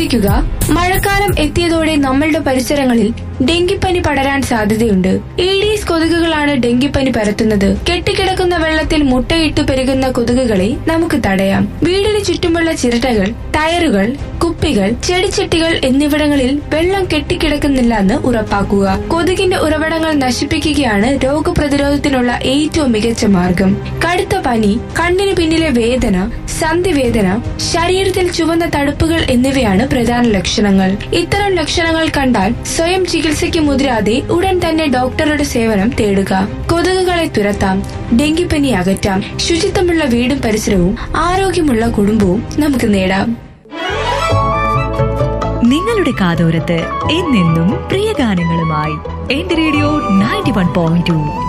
ശ്രദ്ധിക്കുക മഴക്കാലം എത്തിയതോടെ നമ്മളുടെ പരിസരങ്ങളിൽ ഡെങ്കിപ്പനി പടരാൻ സാധ്യതയുണ്ട് ഏഡീസ് കൊതുകുകളാണ് ഡെങ്കിപ്പനി പരത്തുന്നത് കെട്ടിക്കിടക്കുന്ന വെള്ളത്തിൽ മുട്ടയിട്ട് പെരുകുന്ന കൊതുകുകളെ നമുക്ക് തടയാം വീടിന് ചുറ്റുമുള്ള ചിരട്ടകൾ ടയറുകൾ കുപ്പികൾ ചെടിച്ചട്ടികൾ എന്നിവിടങ്ങളിൽ വെള്ളം കെട്ടിക്കിടക്കുന്നില്ല എന്ന് ഉറപ്പാക്കുക കൊതുകിന്റെ ഉറവിടങ്ങൾ നശിപ്പിക്കുകയാണ് രോഗപ്രതിരോധത്തിനുള്ള ഏറ്റവും മികച്ച മാർഗം കടുത്ത പനി കണ്ണിന് പിന്നിലെ വേദന സന്ധിവേദന ശരീരത്തിൽ ചുവന്ന തടുപ്പുകൾ എന്നിവയാണ് പ്രധാന ലക്ഷണങ്ങൾ ഇത്തരം ലക്ഷണങ്ങൾ കണ്ടാൽ സ്വയം ചികിത്സയ്ക്ക് മുതിരാതെ ഉടൻ തന്നെ ഡോക്ടറുടെ സേവനം തേടുക കൊതുകുകളെ തുരത്താം ഡെങ്കിപ്പനി അകറ്റാം ശുചിത്വമുള്ള വീടും പരിസരവും ആരോഗ്യമുള്ള കുടുംബവും നമുക്ക് നേടാം നിങ്ങളുടെ കാതോരത്ത് എന്നെന്നും പ്രിയ ഗാനങ്ങളുമായി എന്റെ radio ninety one point to